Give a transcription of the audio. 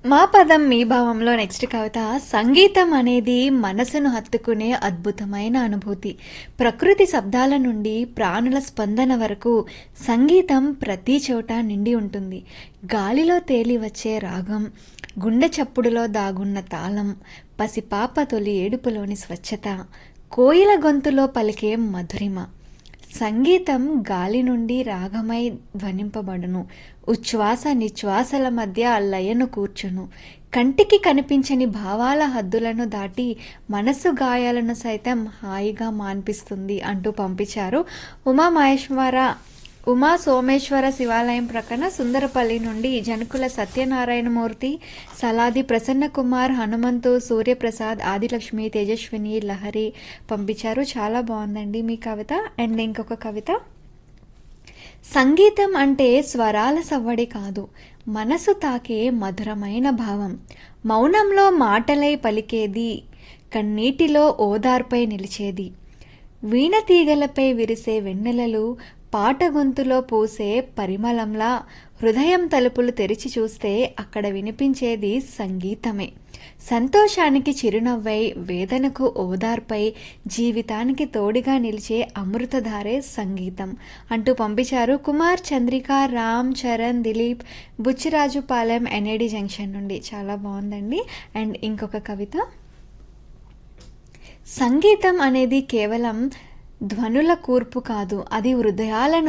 మా పదం మీ భావంలో నెక్స్ట్ కవిత సంగీతం అనేది మనసును హత్తుకునే అద్భుతమైన అనుభూతి ప్రకృతి శబ్దాల నుండి ప్రాణుల స్పందన వరకు సంగీతం ప్రతి చోట నిండి ఉంటుంది గాలిలో తేలి వచ్చే రాగం గుండె చప్పుడులో దాగున్న తాళం పసిపాప తొలి ఏడుపులోని స్వచ్ఛత కోయిల గొంతులో పలికే మధురిమ సంగీతం గాలి నుండి రాగమై ధ్వనింపబడును ఉచ్ఛ్వాస నిశ్వాసల మధ్య లయను కూర్చును కంటికి కనిపించని భావాల హద్దులను దాటి మనసు గాయాలను సైతం హాయిగా మాన్పిస్తుంది అంటూ పంపించారు ఉమా మహేశ్వర ఉమా సోమేశ్వర శివాలయం ప్రక్కన సుందరపల్లి నుండి జనుకుల సత్యనారాయణమూర్తి సలాది ప్రసన్న కుమార్ హనుమంతు సూర్యప్రసాద్ ఆదిలక్ష్మి తేజస్విని లహరి పంపించారు చాలా బాగుందండి మీ కవిత అండ్ ఇంకొక కవిత సంగీతం అంటే స్వరాల సవ్వడి కాదు మనసు తాకే మధురమైన భావం మౌనంలో మాటలై పలికేది కన్నీటిలో ఓదార్పై నిలిచేది వీణ తీగలపై విరిసే వెన్నెలలు పాట గొంతులో పూసే పరిమళంలా హృదయం తలుపులు తెరిచి చూస్తే అక్కడ వినిపించేది సంగీతమే సంతోషానికి చిరునవ్వై వేదనకు ఓదార్పై జీవితానికి తోడుగా నిలిచే అమృతధారే సంగీతం అంటూ పంపించారు కుమార్ చంద్రిక రామ్ చరణ్ దిలీప్ బుచ్చిరాజుపాలెం ఎన్ఏడి జంక్షన్ నుండి చాలా బాగుందండి అండ్ ఇంకొక కవిత సంగీతం అనేది కేవలం ధ్వనుల కూర్పు కాదు అది హృదయాలను